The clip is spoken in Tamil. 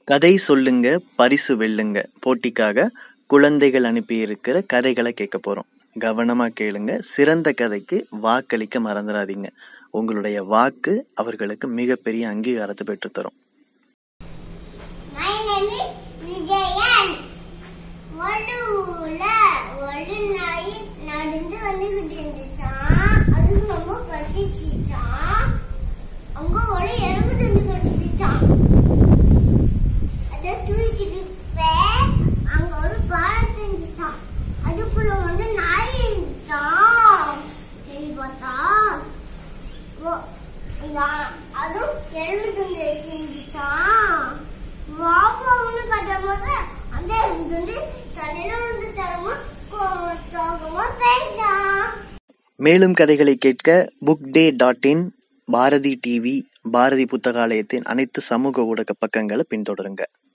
கதை சொல்லுங்க பரிசு வெல்லுங்க போட்டிக்காக குழந்தைகள் அனுப்பியிருக்கிற கதைகளை கேட்க போறோம் கவனமா கேளுங்க சிறந்த கதைக்கு வாக்களிக்க மறந்துடாதீங்க உங்களுடைய வாக்கு அவர்களுக்கு மிகப்பெரிய அங்கீகாரத்தை பெற்றுத்தரும் My name is விஜயன் ஒரு ஊர்ல ஒரு நாய் நடந்து வந்துகிட்டு இருந்துச்சான் அதுக்கு ரொம்ப பசிச்சுச்சான் அங்க ஒரு எறும்பு தண்டு கடிச்சிச்சான் அதை தூக்கிட்டு போய் அங்க ஒரு பாலம் செஞ்சுச்சான் அதுக்குள்ள வந்து நாய் இருந்துச்சான் சரி பார்த்தா ஓ- யா- அதுவும் எறும்பு துண்டு வச்சிருந்துச்சான் வாமாவுன்னு பார்த்தபோது அந்த எறும்பு துண்டு தலையில விழுந்து தரமா கோவமா பேசான் மேலும் கதைகளை கேட்க book day dot in Bharathi TV Bharathi புத்தகாலயத்தின் அனைத்து சமூக ஊடக பக்கங்களை பின்தொடருங்க